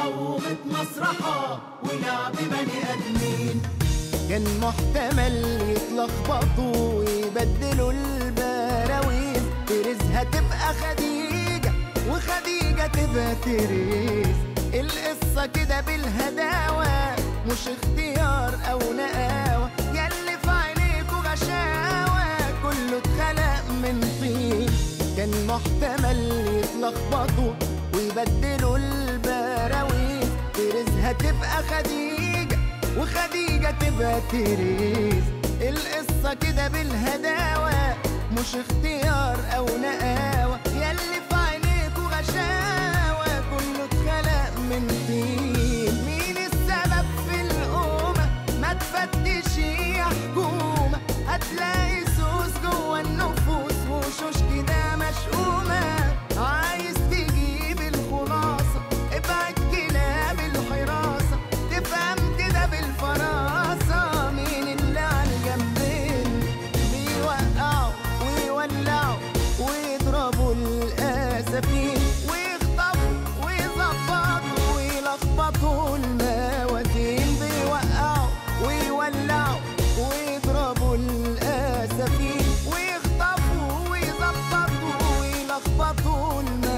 صوبة مسرحة ولعب بني آدمين كان محتمل يتلخبطوا ويبدلوا البراويز تريزها تبقى خديجة وخديجة تبقى تريز القصة كده بالهداوة مش اختيار أو نقاوة ياللي في عينيكوا غشاوة كله اتخلق من طين كان محتمل يتلخبطوا ويبدلوا البراويز تريزها تبقى خديجة وخديجة تبقى تريز القصة كده بالهداوة مش اختيار أو نقاوة ياللي في عينيكوا غشاوة كله اتخلق من طين مين السبب في القومة ما تفتش يا حكومة هتلاقي سوس جوه النفوس وشوش كده مشؤومة عايز تجيب الخلاصة ابعد كلاب الحراسة تفهم كده بالفراسة مين اللي على الجنبين بيوقعوا ويولعوا ويضربوا الأسفين ويخطفوا ويظبطوا ويلخبطوا الموازين بيوقعوا ويولعوا ويضربوا الأسفين ويخطفوا ويظبطوا ويلخبطوا الموازين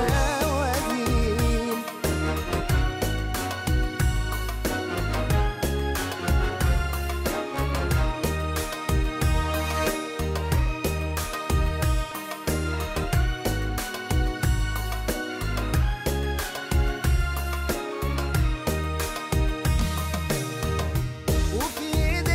وفي ايد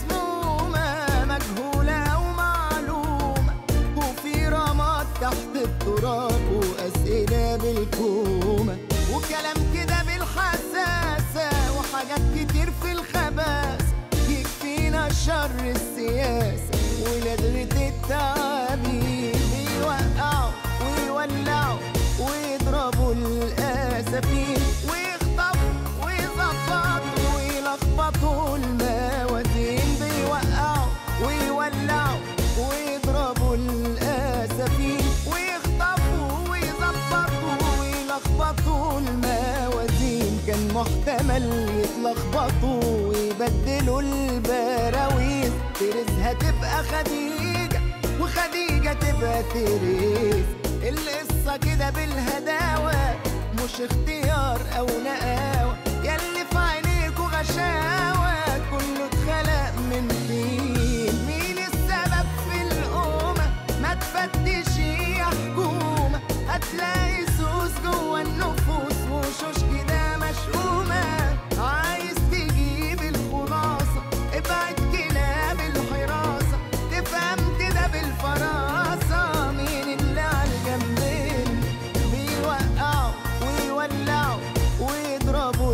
مسمومة مجهولة أو معلومة وفي رماد تحت التراب وأسئلة بالكومة وكلام كده بالحساسة وحاجات كتير في الخباثة يكفينا شر السياسة ولدغة التعابين بيوقعوا ويولعوا ويضربوا الأسفين ويخطفوا ويظبطوا ويلخبطوا الموازين بيوقعوا ويولعوا ويضربوا الأسفين ويخطفوا ويظبطوا ويلخبطوا الموازين كان محتمل يتلخبطوا ويبدلوا البراويز تريزها تبقى خديجة وخديجة تبقى تريز القصة كده بالهداوة مش اختيار أو نقاوة ياللي في عينيكوا غشاوة كله اتخلق من طين مين السبب في القومة ما تفتش يا حكومة هتلاقي سوس جوه النفوس وشوش كده مشؤومة عايز تجيب الخلاصة ابعد كلاب الحراسة تفهم كده بالفراسة مين اللي على الجنبين بيوقعوا ويولعوا ويضربوا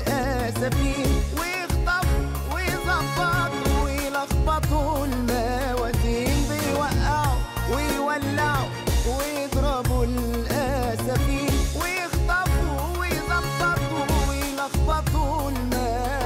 الأسفين ويخطفوا ويظبطوا ويلخبطوا الموازين بيوقعوا ويولعوا ويضربوا الأسفين ويخطفوا ويظبطوا ويلخبطوا الموازين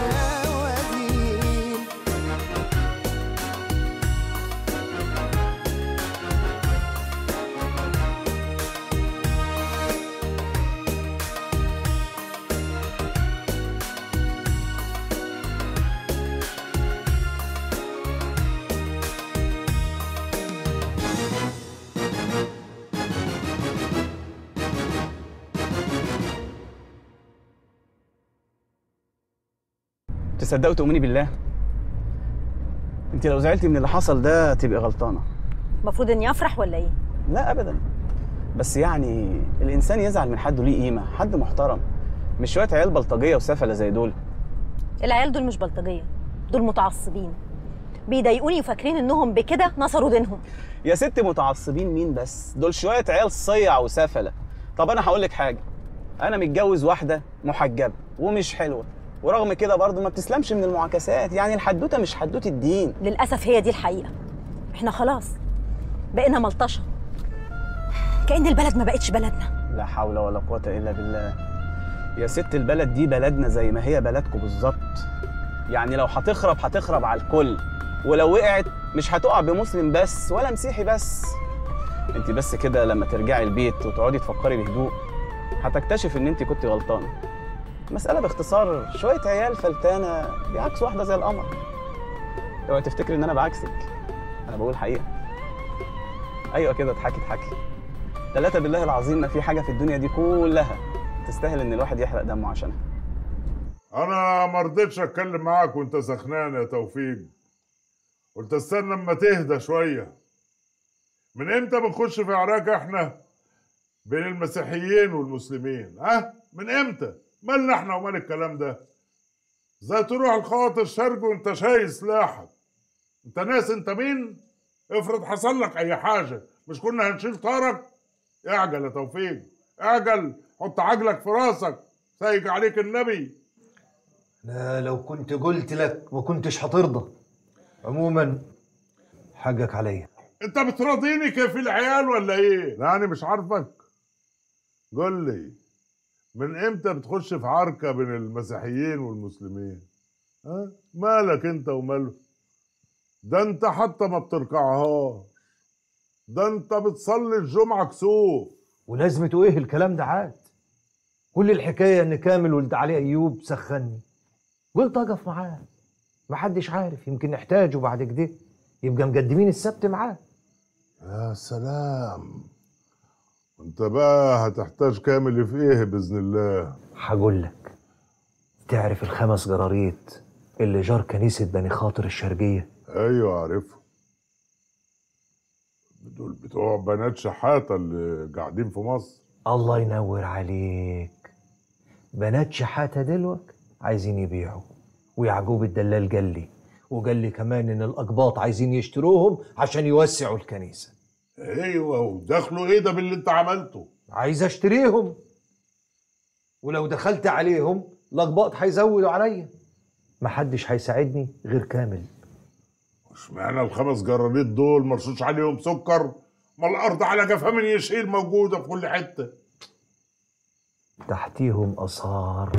تصدقوا تؤمني بالله انت لو زعلتي من اللي حصل ده تبقي غلطانه المفروض اني افرح ولا ايه لا ابدا بس يعني الانسان يزعل من حد ليه قيمه حد محترم مش شويه عيال بلطجيه وسفله زي دول العيال دول مش بلطجيه دول متعصبين بيضايقوني وفاكرين انهم بكده نصروا دينهم يا ست متعصبين مين بس دول شويه عيال صيع وسفله طب انا هقول لك حاجه انا متجوز واحده محجبه ومش حلوه ورغم كده برضه ما بتسلمش من المعاكسات يعني الحدوته مش حدوته الدين للاسف هي دي الحقيقه احنا خلاص بقينا ملطشه كأن البلد ما بقتش بلدنا لا حول ولا قوه الا بالله يا ست البلد دي بلدنا زي ما هي بلدكم بالظبط يعني لو هتخرب هتخرب على الكل ولو وقعت مش هتقع بمسلم بس ولا مسيحي بس انت بس كده لما ترجعي البيت وتقعدي تفكري بهدوء هتكتشف ان انت كنت غلطانه مسألة باختصار شوية عيال فلتانة بيعكسوا واحدة زي القمر اوعي تفتكري ان انا بعكسك انا بقول حقيقة ايوه كده اضحكي اضحكي ثلاثة بالله العظيم ما في حاجة في الدنيا دي كلها تستاهل ان الواحد يحرق دمه عشانها انا ما رضيتش اتكلم معاك وانت سخنان يا توفيق قلت استنى اما تهدى شويه من امتى بنخش في عراك احنا بين المسيحيين والمسلمين ها من امتى مالنا احنا ومال الكلام ده ازاي تروح الخط الشرقي وانت شايل سلاحك انت ناس انت مين افرض حصل لك اي حاجه مش كنا هنشيل طارك اعجل يا توفيق اعجل حط عجلك في راسك سايق عليك النبي لا لو كنت قلت لك ما كنتش هترضى عموما حقك عليا انت بتراضيني كيف العيال ولا ايه؟ لا انا مش عارفك قول لي من امتى بتخش في عركه بين المسيحيين والمسلمين؟ ها؟ مالك انت وماله؟ ده انت حتى ما بتركعهاش ده انت بتصلي الجمعه كسوف ولازمته ايه الكلام ده عاد كل الحكايه ان كامل ولد علي ايوب سخني قلت اقف معاه محدش عارف يمكن نحتاجه بعد كده يبقى مقدمين السبت معاه يا سلام انت بقى هتحتاج كامل في ايه باذن الله هقول لك تعرف الخمس جراريت اللي جار كنيسه بني خاطر الشرقيه ايوه عارفه دول بتوع بنات شحاته اللي قاعدين في مصر الله ينور عليك بنات شحاته دلوك عايزين يبيعوا ويعقوب الدلال قال لي وقال لي كمان ان الاقباط عايزين يشتروهم عشان يوسعوا الكنيسه ايوه ودخلوا ايه ده باللي انت عملته عايز اشتريهم ولو دخلت عليهم الاقباط هيزودوا عليا محدش هيساعدني غير كامل اشمعنى الخمس جراريت دول مرشوش عليهم سكر ما الارض على جفا من يشيل موجوده في كل حته تحتيهم اثار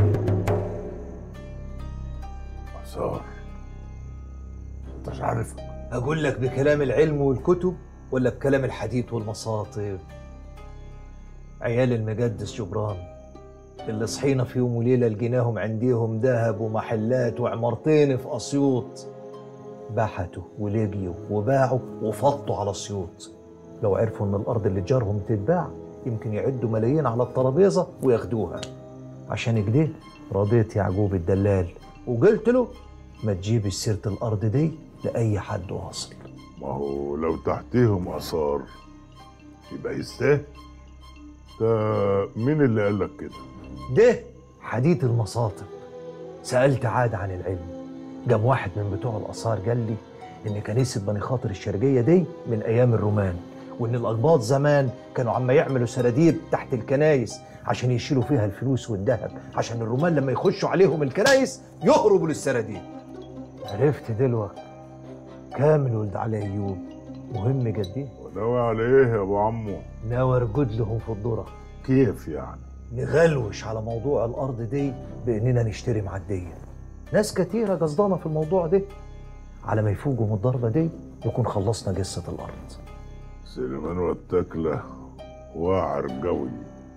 اثار انت مش عارف اقول لك بكلام العلم والكتب ولا بكلام الحديث والمصاطب عيال المقدس جبران اللي صحينا في يوم وليله لقيناهم عنديهم ذهب ومحلات وعمارتين في اسيوط بحثوا ولقيوا وباعوا وفطوا على اسيوط لو عرفوا ان الارض اللي جارهم تتباع يمكن يعدوا ملايين على الترابيزه وياخدوها عشان كده رضيت يعقوب الدلال وقلت له ما تجيب سيره الارض دي لاي حد واصل ما هو لو تحتيهم اثار يبقى يستاهل ده مين اللي قال لك كده ده حديث المصاطب سألت عاد عن العلم قام واحد من بتوع الآثار قال لي إن كنيسة بني خاطر الشرقية دي من أيام الرومان وإن الأقباط زمان كانوا عم يعملوا سراديب تحت الكنايس عشان يشيلوا فيها الفلوس والذهب عشان الرومان لما يخشوا عليهم الكنايس يهربوا للسراديب عرفت دلوقتي كامل ولد علي أيوب مهم قد إيه وناوي على ايه يا ابو عمو ناوي أرقد لهم في الذرة كيف يعني نغلوش على موضوع الارض دي باننا نشتري معديه ناس كتيره قصدانه في الموضوع ده على ما يفوقوا من الضربه دي يكون خلصنا قصه الارض سليمان والتكلة واعر قوي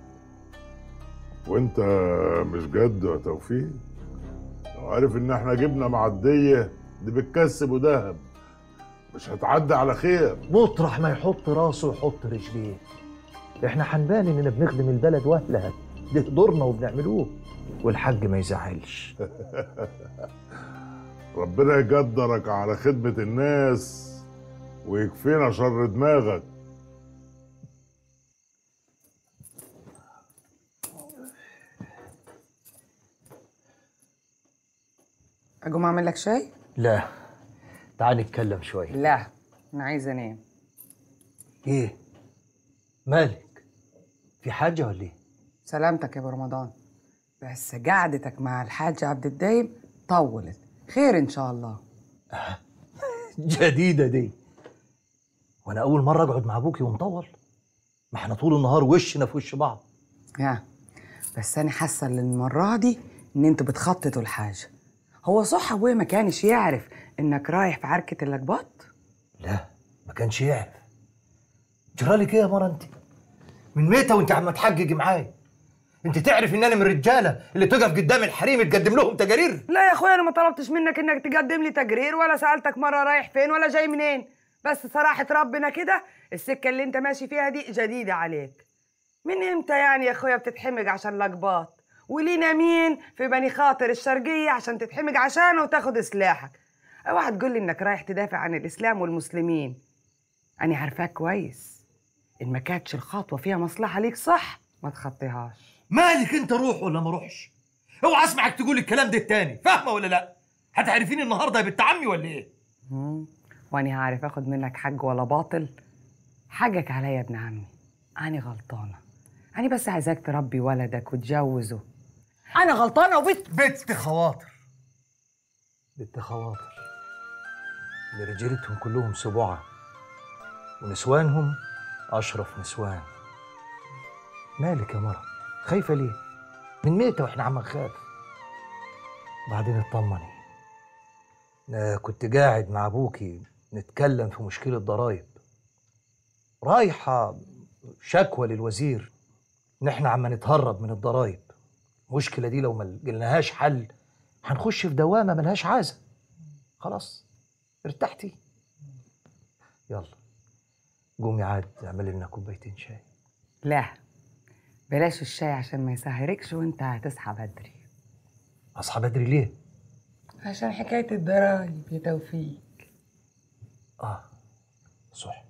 وانت مش جد يا توفيق لو عارف ان احنا جبنا معدية دي بتكسب ودهب مش هتعدي على خير مطرح ما يحط راسه يحط رجليه احنا هنبان اننا بنخدم البلد واهلها ده دورنا وبنعملوه والحج ما يزعلش ربنا يقدرك على خدمة الناس ويكفينا شر دماغك اقوم اعمل لك شاي لا تعال نتكلم شويه لا انا عايزه انام ايه مالك في حاجه ولا ايه سلامتك يا ابو رمضان بس قعدتك مع الحاج عبد الدايم طولت خير ان شاء الله جديدة دي وانا اول مرة اقعد مع ابوكي ومطول ما احنا طول النهار وشنا في وش بعض يا بس انا حاسه ان المره دي ان انتوا بتخططوا الحاجه هو صح ابويا ما كانش يعرف انك رايح في عركه الاقباط لا ما كانش يعرف جرالك ايه يا مرة انت من متى وانت عم تحققي معايا انت تعرف ان انا من الرجاله اللي تقف قدام الحريم تقدم لهم تقارير لا يا اخويا انا ما طلبتش منك انك تقدم لي تقرير ولا سالتك مره رايح فين ولا جاي منين بس صراحه ربنا كده السكه اللي انت ماشي فيها دي جديده عليك من امتى يعني يا اخويا بتتحمق عشان لقباط ولينا مين في بني خاطر الشرقيه عشان تتحمق عشانه وتاخد سلاحك اوعى تقول لي انك رايح تدافع عن الاسلام والمسلمين انا عارفاك كويس ان ما كانتش الخطوه فيها مصلحه ليك صح ما تخطيهاش مالك انت روح ولا ما روحش اوعى اسمعك تقول الكلام ده التاني فاهمه ولا لا هتعرفيني النهارده يا بنت عمي ولا ايه مم. واني هعرف اخد منك حق ولا باطل حقك عليا يا ابن عمي انا غلطانه انا بس عايزاك تربي ولدك وتجوزه انا غلطانه وبت بنت خواطر بنت خواطر اللي رجالتهم كلهم سبعة ونسوانهم أشرف نسوان مالك يا مرة خايفة ليه؟ من ميتة وإحنا عم نخاف بعدين اطمني أنا كنت قاعد مع أبوكي نتكلم في مشكلة ضرايب رايحة شكوى للوزير إن إحنا عم نتهرب من الضرايب المشكلة دي لو ما لقيناهاش حل هنخش في دوامة ملهاش عازة خلاص ارتحتي يلا قومي عاد اعملي لنا كوبايتين شاي لا بلاش الشاي عشان ما يسهركش وانت هتصحى بدري اصحى بدري ليه؟ عشان حكايه الضرايب يا توفيق اه صح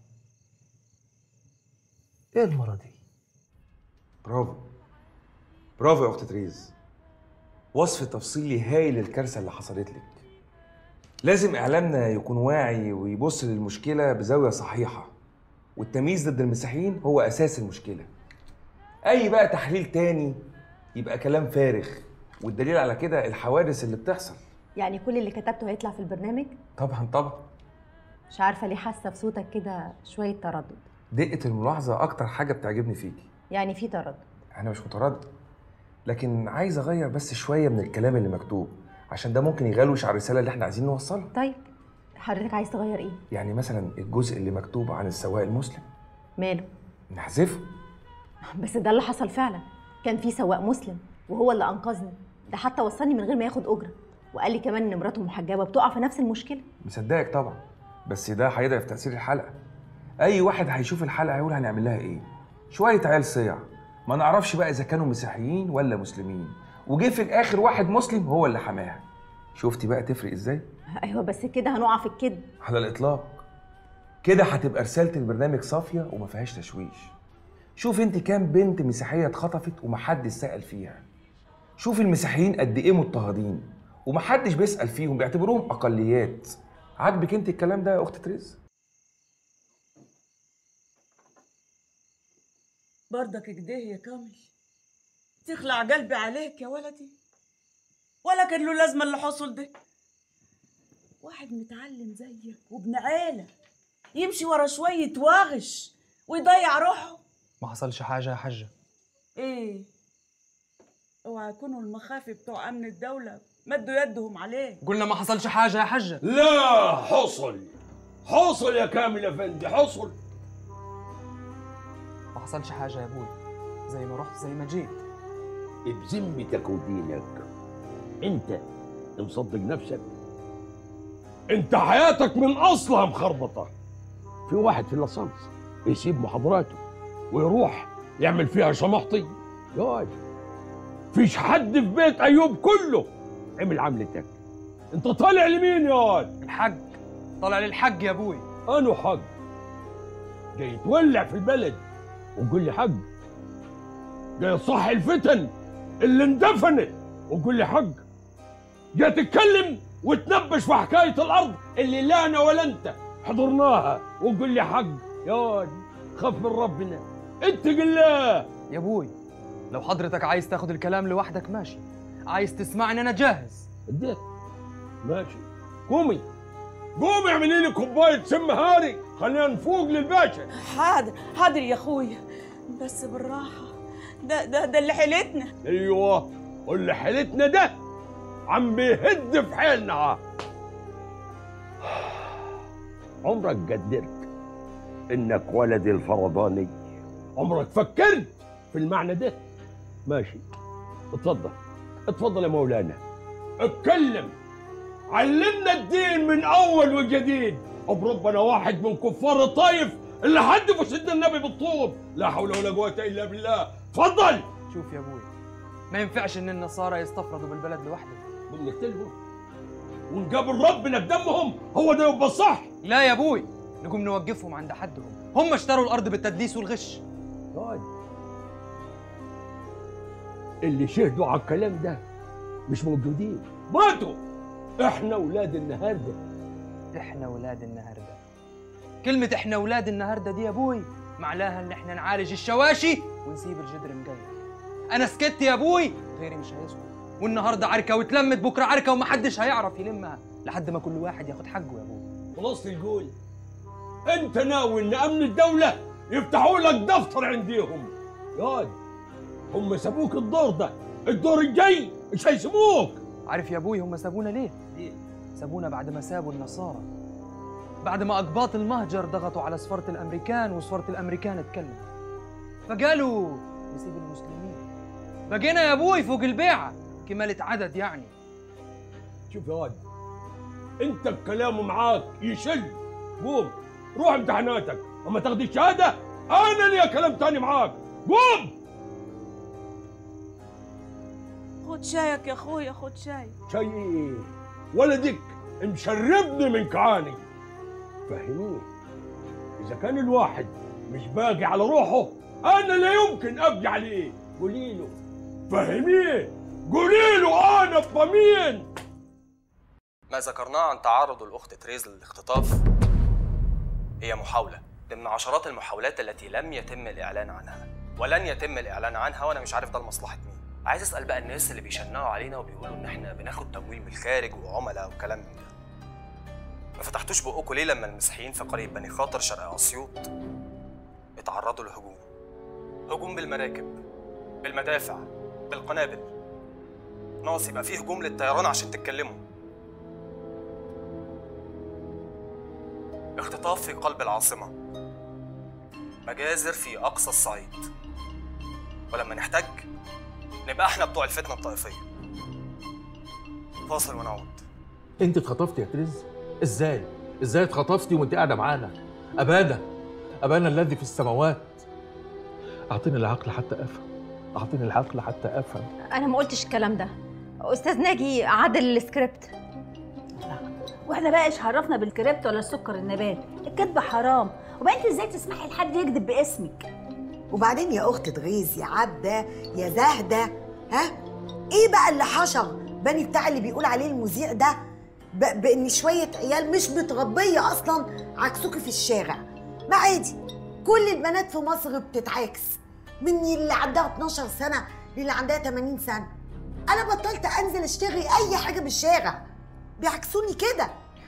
ايه المرة دي؟ برافو برافو يا اخت تريز وصف تفصيلي هايل للكارثه اللي حصلت لك لازم اعلامنا يكون واعي ويبص للمشكله بزاويه صحيحه والتمييز ضد المسيحيين هو اساس المشكله اي بقى تحليل تاني يبقى كلام فارغ والدليل على كده الحوادث اللي بتحصل يعني كل اللي كتبته هيطلع في البرنامج طبعا طبعا مش عارفه ليه حاسه في صوتك كده شويه تردد دقه الملاحظه اكتر حاجه بتعجبني فيكي يعني في تردد انا مش متردد لكن عايز اغير بس شويه من الكلام اللي مكتوب عشان ده ممكن يغلوش على الرساله اللي احنا عايزين نوصلها طيب حضرتك عايز تغير ايه يعني مثلا الجزء اللي مكتوب عن السواق المسلم ماله نحذفه بس ده اللي حصل فعلا كان في سواق مسلم وهو اللي انقذني ده حتى وصلني من غير ما ياخد اجره وقال لي كمان ان مراته محجبه بتقع في نفس المشكله مصدقك طبعا بس ده هيضعف تاثير الحلقه اي واحد هيشوف الحلقه هيقول هنعمل لها ايه شويه عيال صيع ما نعرفش بقى اذا كانوا مسيحيين ولا مسلمين وجه في الاخر واحد مسلم هو اللي حماها شفتي بقى تفرق ازاي ايوه بس كده هنقع في الكذب على الاطلاق كده هتبقى رساله البرنامج صافيه وما فيهاش تشويش شوف انت كام بنت مسيحيه اتخطفت ومحدش سال فيها شوف المسيحيين قد ايه مضطهدين ومحدش بيسال فيهم بيعتبروهم اقليات عاجبك انت الكلام ده يا اخت تريز برضك كده يا كامل تخلع قلبي عليك يا ولدي ولا كان له لازمه اللي حصل ده واحد متعلم زيك وابن عيله يمشي ورا شويه واغش ويضيع روحه ما حصلش حاجة يا حجة ايه اوعى يكونوا المخافي بتوع امن الدوله مدوا يدهم عليه قلنا ما حصلش حاجة يا حجة لا حصل حصل يا كامل افندي حصل ما حصلش حاجة يا ابوي زي ما رحت زي ما جيت بذمتك ودينك انت مصدق نفسك انت حياتك من اصلها مخربطه في واحد في اللصنص يسيب محاضراته ويروح يعمل فيها شمحطي ياي فيش حد في بيت ايوب كله عمل عملتك انت طالع لمين يا الحج طالع للحج يا ابوي انا حق جاي تولع في البلد وقول لي حق جاي تصحي الفتن اللي اندفنت وقول لي حق جاي تتكلم وتنبش في حكايه الارض اللي لا انا ولا انت حضرناها وقول لي حق يا خاف من ربنا اتق الله يا ابوي لو حضرتك عايز تاخد الكلام لوحدك ماشي عايز تسمعني انا جاهز اديت ماشي قومي قومي اعملي لي كوبايه سم هاري خلينا نفوق للباشا حاضر حاضر يا اخويا بس بالراحه ده ده ده اللي حيلتنا ايوه واللي حيلتنا ده عم بيهد في حيلنا عمرك قدرت انك ولد الفرضاني عمرك فكرت في المعنى ده ماشي اتفضل اتفضل يا مولانا اتكلم علمنا الدين من اول وجديد بربنا واحد من كفار الطايف اللي حدفوا سيدنا النبي بالطوب لا حول ولا قوه الا بالله اتفضل شوف يا ابوي ما ينفعش ان النصارى يستفردوا بالبلد لوحدهم بنقتلهم ونقابل ربنا بدمهم هو ده يبقى الصح لا يا ابوي نقوم نوقفهم عند حدهم هم اشتروا الارض بالتدليس والغش طيب اللي شهدوا على الكلام ده مش موجودين ماتوا احنا اولاد النهارده احنا ولاد النهارده كلمة احنا ولاد النهارده دي يا ابوي معناها ان احنا نعالج الشواشي ونسيب الجدر مجيد انا سكت يا ابوي غيري مش هيسكت والنهارده عركه واتلمت بكره عركه ومحدش هيعرف يلمها لحد ما كل واحد ياخد حقه يا ابوي خلاص نقول انت ناوي ان امن الدوله يفتحوا لك دفتر عنديهم ياد هم سابوك الدور ده الدور الجاي مش هيسيبوك عارف يا ابوي هم سابونا ليه؟ ليه؟ سابونا بعد ما سابوا النصارى بعد ما اقباط المهجر ضغطوا على سفارة الامريكان وسفارة الامريكان اتكلمت فقالوا نسيب المسلمين بقينا يا ابوي فوق البيعة كمالة عدد يعني شوف يا واد انت الكلام معاك يشل قوم روح امتحاناتك اما تاخدي الشهاده انا ليا كلام تاني معاك قوم خد شايك يا اخويا خد شاي شيء ايه ولدك مشربني من كعاني فهميه اذا كان الواحد مش باقي على روحه انا لا يمكن ابقي عليه قولي له فهميه قولي له انا بمين ما ذكرناه عن تعرض الأخت تريز للاختطاف هي محاولة ضمن عشرات المحاولات التي لم يتم الإعلان عنها ولن يتم الإعلان عنها وأنا مش عارف ده لمصلحة مين عايز أسأل بقى الناس اللي بيشنعوا علينا وبيقولوا إن إحنا بناخد تمويل من الخارج وعملاء وكلام من ده ما فتحتوش بقكم ليه لما المسيحيين في قرية بني خاطر شرق أسيوط اتعرضوا لهجوم هجوم بالمراكب بالمدافع بالقنابل ناقص يبقى فيه هجوم للطيران عشان تتكلموا اختطاف في قلب العاصمة مجازر في أقصى الصعيد ولما نحتاج نبقى احنا بتوع الفتنة الطائفية فاصل ونعود انت اتخطفتي يا تريز ازاي ازاي اتخطفتي وانت قاعده معانا ابانا ابانا الذي في السماوات اعطيني العقل حتى افهم اعطيني العقل حتى افهم انا ما قلتش الكلام ده استاذ ناجي عدل السكريبت واحنا بقى ايش عرفنا بالكريبت ولا السكر النبات الكذب حرام وبقى انت ازاي تسمحي لحد يكذب باسمك وبعدين يا اخت تغيظ يا عبده يا زهده ها ايه بقى اللي حشر بني بتاع اللي بيقول عليه المذيع ده ب- بان شويه عيال مش متربيه اصلا عكسوكي في الشارع ما عادي كل البنات في مصر بتتعاكس من اللي عندها 12 سنه للي عندها 80 سنه انا بطلت انزل اشتري اي حاجه بالشارع بيعكسوني كده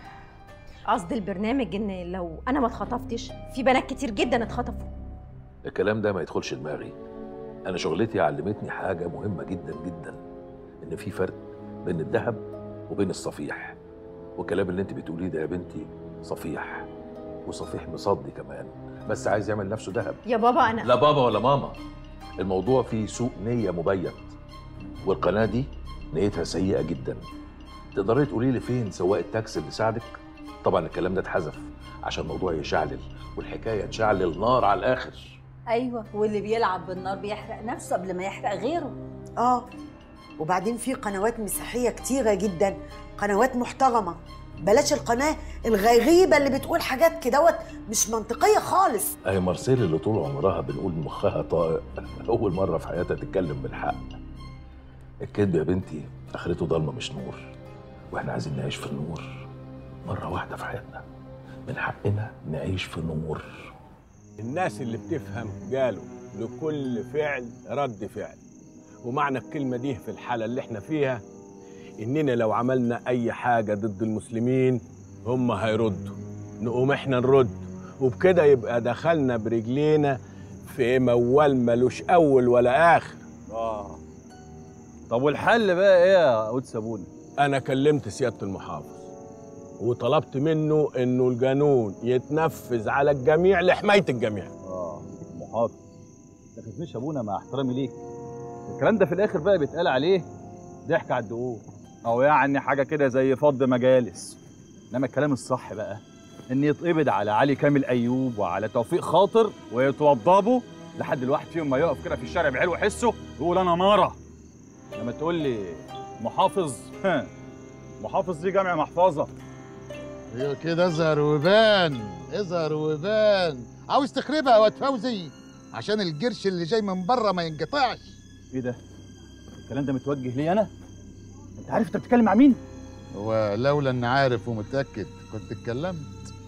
قصد البرنامج ان لو انا ما اتخطفتش في بنات كتير جدا اتخطفوا الكلام ده ما يدخلش دماغي انا شغلتي علمتني حاجه مهمه جدا جدا ان في فرق بين الذهب وبين الصفيح والكلام اللي انت بتقوليه ده يا بنتي صفيح وصفيح مصدي كمان بس عايز يعمل نفسه ذهب يا بابا انا لا بابا ولا ماما الموضوع فيه سوء نية مبيت والقناة دي نيتها سيئة جدا تقدري تقولي لي فين سواق التاكسي اللي ساعدك طبعا الكلام ده اتحذف عشان الموضوع يشعلل والحكاية تشعلل نار على الآخر ايوه واللي بيلعب بالنار بيحرق نفسه قبل ما يحرق غيره اه وبعدين في قنوات مسيحيه كتيره جدا قنوات محترمه بلاش القناه الغريبه اللي بتقول حاجات كدهوت مش منطقيه خالص اهي مارسيل اللي طول عمرها بنقول مخها طائق أول مرة في حياتها تتكلم بالحق الكذب يا بنتي آخرته ضلمة مش نور واحنا عايزين نعيش في النور مرة واحدة في حياتنا من حقنا نعيش في نور الناس اللي بتفهم قالوا لكل فعل رد فعل ومعنى الكلمة دي في الحالة اللي احنا فيها إننا لو عملنا أي حاجة ضد المسلمين هم هيردوا نقوم احنا نرد وبكده يبقى دخلنا برجلينا في موال ملوش أول ولا آخر اه طب والحل بقى ايه يا قدس ابونا أنا كلمت سيادة المحافظ وطلبت منه إنه القانون يتنفذ على الجميع لحماية الجميع اه محافظ ما تخافنيش يا ابونا مع احترامي ليك الكلام ده في الاخر بقى بيتقال عليه ضحك على الدقوق او يعني حاجه كده زي فض مجالس انما الكلام الصح بقى ان يتقبض على علي كامل ايوب وعلى توفيق خاطر ويتوضبوا لحد الواحد فيهم ما يقف كده في الشارع بعلو حسه يقول انا مره لما تقول لي محافظ ها، محافظ دي جامع محفظه ايوه كده اظهر وبان اظهر وبان عاوز تخربها يا واد فوزي عشان القرش اللي جاي من بره ما ينقطعش ايه ده الكلام ده متوجه لي انا انت عارف انت بتتكلم مع مين هو لولا اني عارف ومتاكد كنت اتكلمت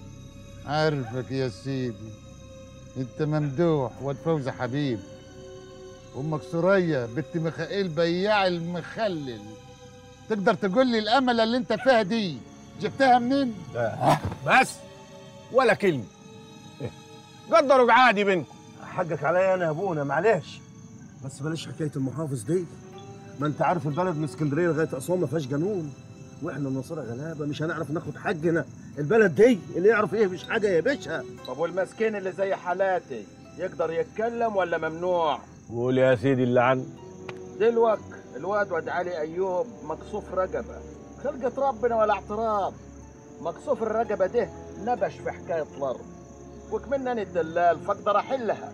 عارفك يا سيدي انت ممدوح واد فوزي حبيب امك سوريا بنت ميخائيل بياع المخلل تقدر تقول لي الامل اللي انت فيها دي جبتها منين بس ولا كلمه إيه؟ قدروا عادي بينكم حقك عليا انا يا ابونا معلش بس بلاش حكايه المحافظ دي ما انت عارف البلد من اسكندريه لغايه اسوان ما فيهاش قانون واحنا النصارى غلابه مش هنعرف ناخد حقنا البلد دي اللي يعرف ايه مش حاجه يا باشا طب والمسكين اللي زي حالاتي يقدر يتكلم ولا ممنوع قول يا سيدي اللي عنه دلوك الواد واد علي ايوب مكسوف رقبه خلقة ربنا ولا اعتراض مكسوف الرقبه ده نبش في حكايه الارض وكمنني الدلال فاقدر احلها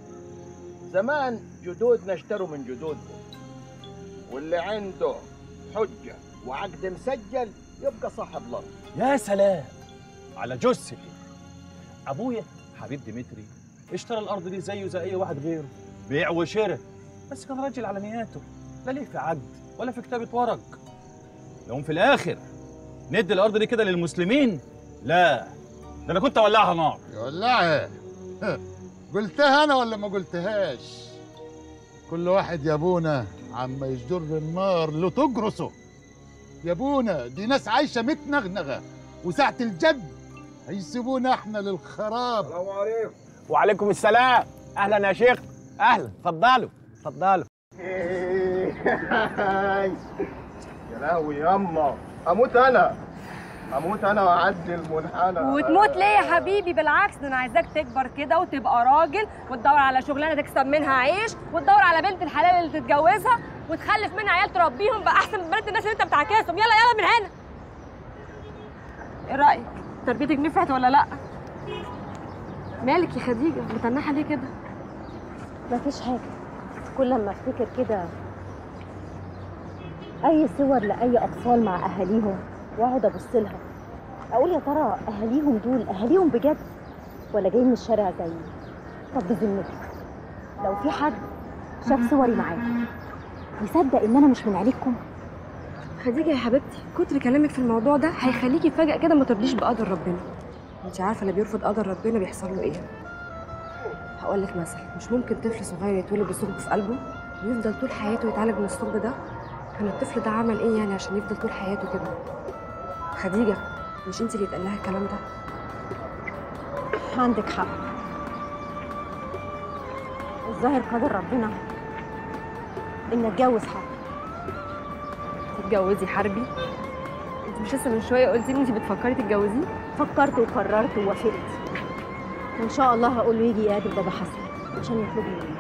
زمان جدودنا اشتروا من جدودهم واللي عنده حجه وعقد مسجل يبقى صاحب الارض يا سلام على جثتي ابويا حبيب ديمتري اشترى الارض دي زيه زي اي واحد غيره بيع وشراء بس كان راجل على نياته لا ليه في عقد ولا في كتابه ورق يوم في الاخر ندي الارض دي كده للمسلمين لا ده انا كنت اولعها نار يولعها قلتها انا ولا ما قلتهاش كل واحد يا ابونا عما يجدر النار له تجرسه يا ابونا دي ناس عايشه متنغنغه وساعه الجد هيسيبونا احنا للخراب السلام عليكم وعليكم السلام اهلا يا شيخ اهلا اتفضلوا اتفضلوا يا لهوي ياما اموت انا اموت انا واعدي المنحنى وتموت ليه يا حبيبي بالعكس ده انا عايزاك تكبر كده وتبقى راجل وتدور على شغلانه تكسب منها عيش وتدور على بنت الحلال اللي تتجوزها وتخلف منها عيال تربيهم بقى احسن من بنات الناس اللي انت بتعكسهم يلا يلا من هنا ايه رايك تربيتك نفعت ولا لا مالك يا خديجه متنحه ليه كده مفيش حاجة كل ما افتكر كده أي صور لأي أطفال مع أهاليهم وأقعد أبص لها أقول يا ترى أهاليهم دول أهاليهم بجد ولا جايين من الشارع زيي طب بذمتك لو في حد شاف صوري معاهم يصدق إن أنا مش من عيلتكم خديجه يا حبيبتي كتر كلامك في الموضوع ده هيخليكي فجاه كده ما ترضيش بقدر ربنا انت عارفه اللي بيرفض قدر ربنا بيحصل له ايه هقول لك مثل مش ممكن طفل صغير يتولد بثقب في قلبه ويفضل طول حياته يتعالج من الثقب ده كان الطفل ده عمل ايه يعني عشان يفضل طول حياته كده خديجه مش انت اللي اتقال لها الكلام ده عندك حق الظاهر قدر ربنا إن أتجوز حد تتجوزي حربي انت مش لسه من شويه قلتي لي انت بتفكري تتجوزيه فكرت وقررت ووافقت وإن شاء الله هقول له يجي يقابل بابا حسن عشان يطلبني منه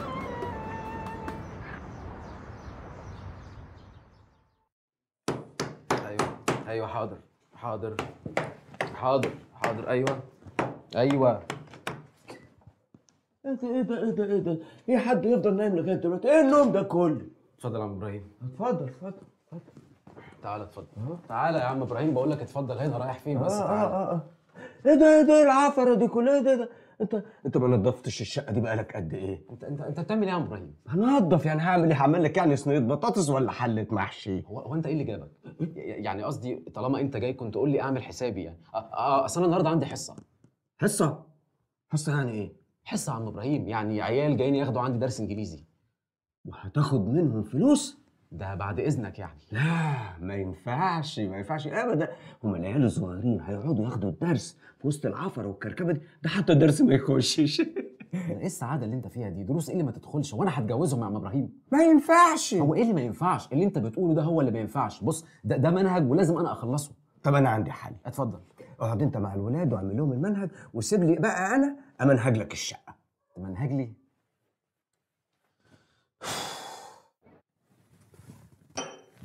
ايوه ايوه حاضر حاضر حاضر حاضر ايوه ايوه ايه ده ايه ده ايه ده ايه ده ايه حد يفضل نايم لغايه دلوقتي ايه النوم ده كله اتفضل يا عم ابراهيم اتفضل اتفضل تعالى اتفضل تعالى يا عم ابراهيم بقول لك اتفضل هنا رايح فين بس آه تعالى آه آه. ايه ده ايه ده ايه العفره دي كلها ايه ده, ده انت انت ما نظفتش الشقه دي بقالك قد ايه؟ انت انت انت بتعمل ايه يا عم ابراهيم؟ هنضف يعني هعمل ايه؟ هعمل لك يعني صينيه بطاطس ولا حله محشي؟ هو هو انت ايه اللي جابك؟ يعني قصدي طالما انت جاي كنت قول لي اعمل حسابي يعني اه, آه اصل انا النهارده عندي حصه حصه؟ حصه يعني ايه؟ حصه يا عم ابراهيم يعني عيال جايين ياخدوا عندي درس انجليزي وهتاخد منهم فلوس؟ ده بعد اذنك يعني لا ما ينفعش ما ينفعش ابدا هم العيال الصغيرين هيقعدوا ياخدوا الدرس في وسط العفره والكركبه دي ده حتى الدرس ما يخشش ده ايه السعاده اللي انت فيها دي دروس ايه اللي ما تدخلش وانا هتجوزهم يا عم ابراهيم ما ينفعش هو ايه اللي ما ينفعش اللي انت بتقوله ده هو اللي ما ينفعش بص ده ده منهج ولازم انا اخلصه طب انا عندي حل اتفضل اقعد انت مع الولاد واعمل لهم المنهج وسيب لي بقى انا امنهج لك الشقه تمنهج لي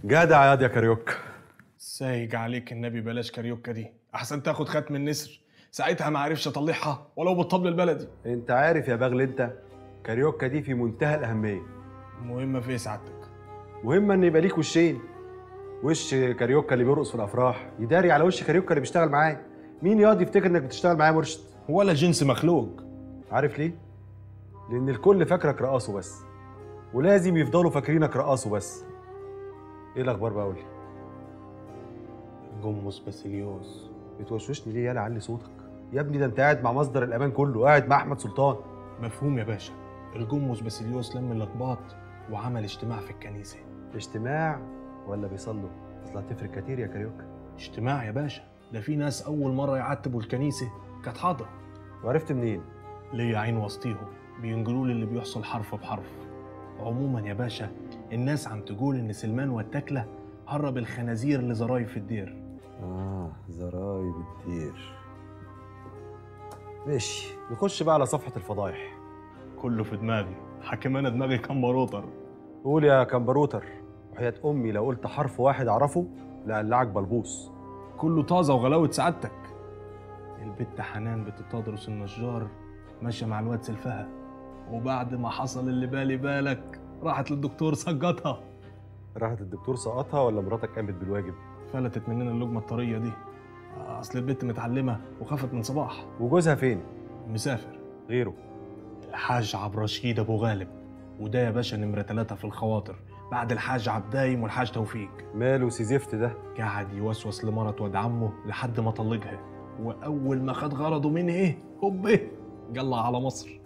جدع ياض يا كاريوكا سايج عليك النبي بلاش كاريوكا دي احسن تاخد ختم النسر ساعتها ما عرفش اطلعها ولو بالطبل البلدي انت عارف يا باغل انت كاريوكا دي في منتهى الاهميه مهمه في إيه سعادتك مهمه ان يبقى ليك وشين وش كاريوكا اللي بيرقص في الافراح يداري على وش كاريوكا اللي بيشتغل معاه مين ياض يفتكر انك بتشتغل معاه مرشد ولا جنس مخلوق عارف ليه لان الكل فاكرك رقاصه بس ولازم يفضلوا فاكرينك رقاصه بس ايه الاخبار بقى قولي جمص باسيليوس بتوشوشني ليه يالا علي صوتك يا ابني ده انت قاعد مع مصدر الامان كله قاعد مع احمد سلطان مفهوم يا باشا الجمص باسيليوس لم الاقباط وعمل اجتماع في الكنيسه اجتماع ولا بيصلوا اصل هتفرق كتير يا كاريوكا اجتماع يا باشا ده في ناس اول مره يعتبوا الكنيسه كانت حاضره وعرفت منين ليا عين وسطيهم بينقلوا لي اللي بيحصل حرف بحرف عموما يا باشا الناس عم تقول ان سلمان والتكله هرب الخنازير لزرايب في الدير اه زرايب الدير ماشي نخش بقى على صفحه الفضايح كله في دماغي حكم انا دماغي كمبروتر قول يا كمبروتر وحياة امي لو قلت حرف واحد اعرفه لقلعك بلبوس كله طازه وغلاوه سعادتك البت حنان بتتدرس النجار ماشيه مع الواد سلفها وبعد ما حصل اللي بالي بالك راحت للدكتور سقطها راحت الدكتور سقطها ولا مراتك قامت بالواجب فلتت مننا اللقمه الطريه دي اصل البت متعلمه وخافت من صباح وجوزها فين مسافر غيره الحاج عبد الرشيد ابو غالب وده يا باشا نمره ثلاثة في الخواطر بعد الحاج عبدايم والحاج توفيق ماله سيزفت ده قعد يوسوس لمرة واد عمه لحد ما طلقها واول ما خد غرضه منها هوب جلع على مصر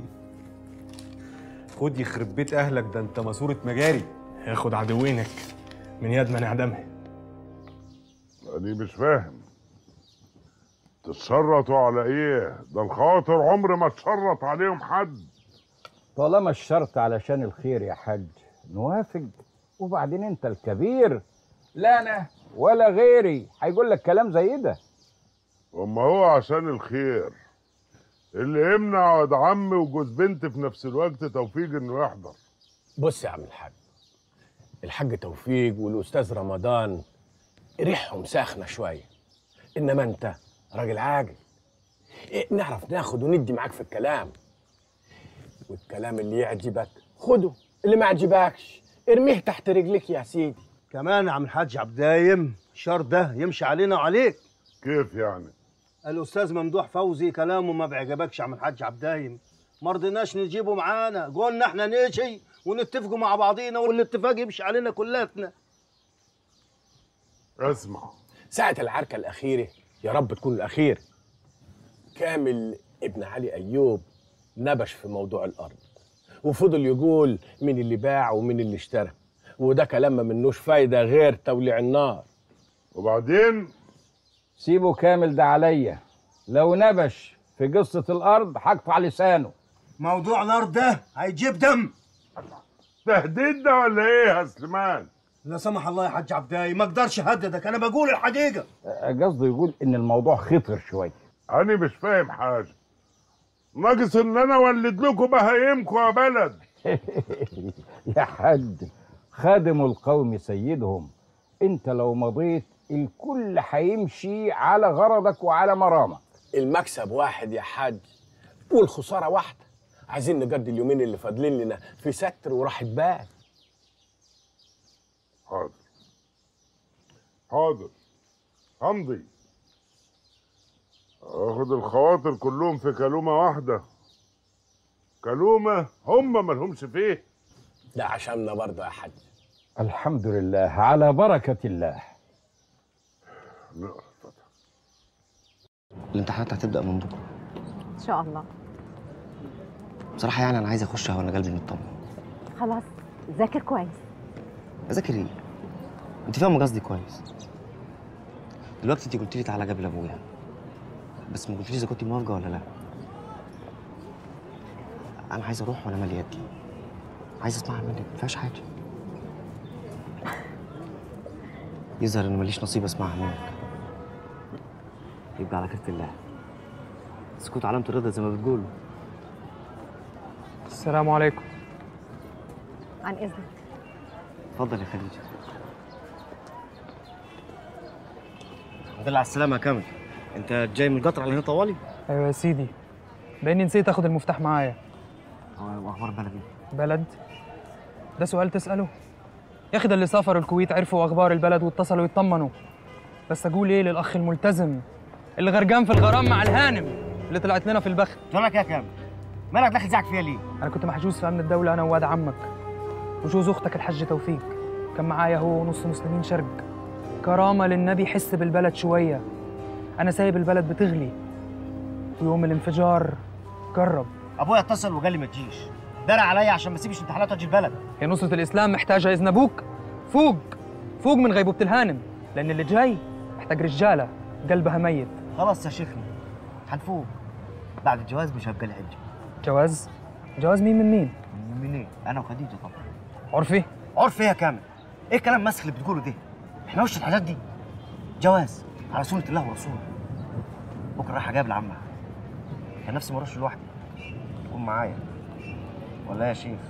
خد يخرب بيت اهلك ده انت ماسوره مجاري ياخد عدوينك من يد من اعدمها أنا مش فاهم تتشرطوا على ايه ده الخاطر عمر ما اتشرط عليهم حد طالما الشرط علشان الخير يا حاج نوافق وبعدين انت الكبير لا انا ولا غيري هيقول لك كلام زي ده وما هو عشان الخير اللي يمنع واد عمي وجوز بنت في نفس الوقت توفيق انه يحضر بص يا عم الحاج الحاج توفيق والاستاذ رمضان ريحهم ساخنه شويه انما انت راجل عاقل إيه نعرف ناخد وندي معاك في الكلام والكلام اللي يعجبك خده اللي ما يعجبكش ارميه تحت رجلك يا سيدي كمان يا عم الحاج عبدايم الشر ده يمشي علينا وعليك كيف يعني الاستاذ ممدوح فوزي كلامه ما بيعجبكش يا عم الحاج عبدايم ما رضيناش نجيبه معانا قلنا احنا نمشي ونتفقوا مع بعضينا والاتفاق يمشي علينا كلاتنا اسمع ساعة العركة الأخيرة يا رب تكون الأخير كامل ابن علي أيوب نبش في موضوع الأرض وفضل يقول مين اللي باع ومين اللي اشترى وده كلام ما منوش فايدة غير توليع النار وبعدين سيبه كامل ده عليا لو نبش في قصة الأرض هقطع لسانه موضوع نار ده هيجيب دم تهديد ده ولا ايه يا سليمان لا سمح الله يا حاج عبداي ما اقدرش اهددك انا بقول الحقيقه قصده يقول إن الموضوع خطر شوية انا مش فاهم حاجه ناقص ان انا اولد لكم بهايمكم يا بلد يا حاج خادم القوم سيدهم انت لو مضيت الكل هيمشي على غرضك وعلى مرامك المكسب واحد يا حاج والخسارة واحدة عايزين نقضي اليومين اللي فاضلين لنا في ستر وراحة بال حاضر حاضر همضي اخد الخواطر كلهم في كلومه واحده كلومه هم مالهمش فيه ده عشاننا برضه يا حاج الحمد لله على بركة الله الامتحانات هتبدأ من بكرة ان شاء الله بصراحة يعني أنا عايز أخشها وأنا قلبي مطمن خلاص ذاكر كويس أذاكر إيه؟ أنت فاهمة قصدي كويس دلوقتي أنت قلت لي تعالى قابل أبويا بس ما قلتليش إذا كنت موافقة ولا لأ أنا عايز أروح وأنا مالي يدي عايز أسمعها منك ما فيهاش حاجة يظهر إن ماليش نصيب أسمعها منك يبقى على كرة الله السكوت علامة الرضا زي ما بتقولوا السلام عليكم عن اذنك اتفضل يا خديجة الحمد لله على السلامة يا كامل انت جاي من القطر على هنا طوالي؟ ايوه يا سيدي باني نسيت اخد المفتاح معايا واخبار البلد ايه؟ بلد ده سؤال تساله يا اخي ده اللي سافروا الكويت عرفوا اخبار البلد واتصلوا يطمنوا بس اقول ايه للاخ الملتزم اللي غرقان في الغرام مع الهانم اللي طلعت لنا في البخت مالك يا كامل؟ مالك داخل زعك فيها ليه؟ انا كنت محجوز في امن الدوله انا وواد عمك وجوز اختك الحاج توفيق كان معايا هو ونص مسلمين شرق كرامه للنبي حس بالبلد شويه انا سايب البلد بتغلي ويوم الانفجار جرب ابويا اتصل وقال لي ما تجيش درع عليا عشان ما اسيبش امتحانات واجي البلد هي نصرة الإسلام محتاجة إذن أبوك فوق فوق من غيبوبة الهانم لأن اللي جاي محتاج رجالة قلبها ميت خلاص يا شيخنا هنفوق بعد الجواز مش هبقى الحجه جواز جواز مين من مين من ايه؟ انا وخديجه طبعا عرفي عرف ايه يا كامل؟ ايه الكلام المسخ اللي بتقوله ده؟ احنا وش الحاجات دي؟ جواز على سنة الله ورسوله بكره رايح اجاب لعمها كان نفسي ما اروحش لوحدي تكون معايا ولا إيه يا شيخ؟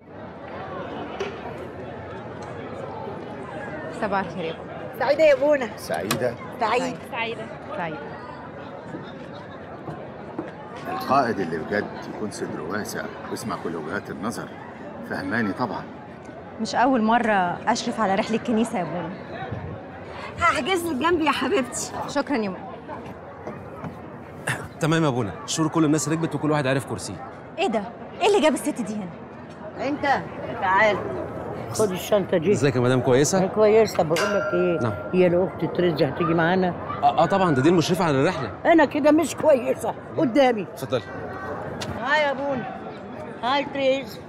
صباح الخير يا سعيدة يا بونا سعيدة سعيد سعيدة سعيدة القائد اللي بجد يكون صدره واسع ويسمع كل وجهات النظر فهماني طبعا مش أول مرة أشرف على رحلة كنيسة يا بونا هحجز لك جنبي يا حبيبتي شكرا يا ماما تمام يا ابونا الشهور كل الناس ركبت وكل واحد عارف كرسيه إيه ده؟ إيه اللي جاب الست دي هنا؟ انت تعال خد الشنطه دي ازيك يا مدام كويسه كويسه بقول لك ايه نعم. هي الاخت تريزي هتيجي معانا اه, آه طبعا ده دي المشرفه على الرحله انا كده مش كويسه قدامي اتفضلي هاي يا بونا هاي تريز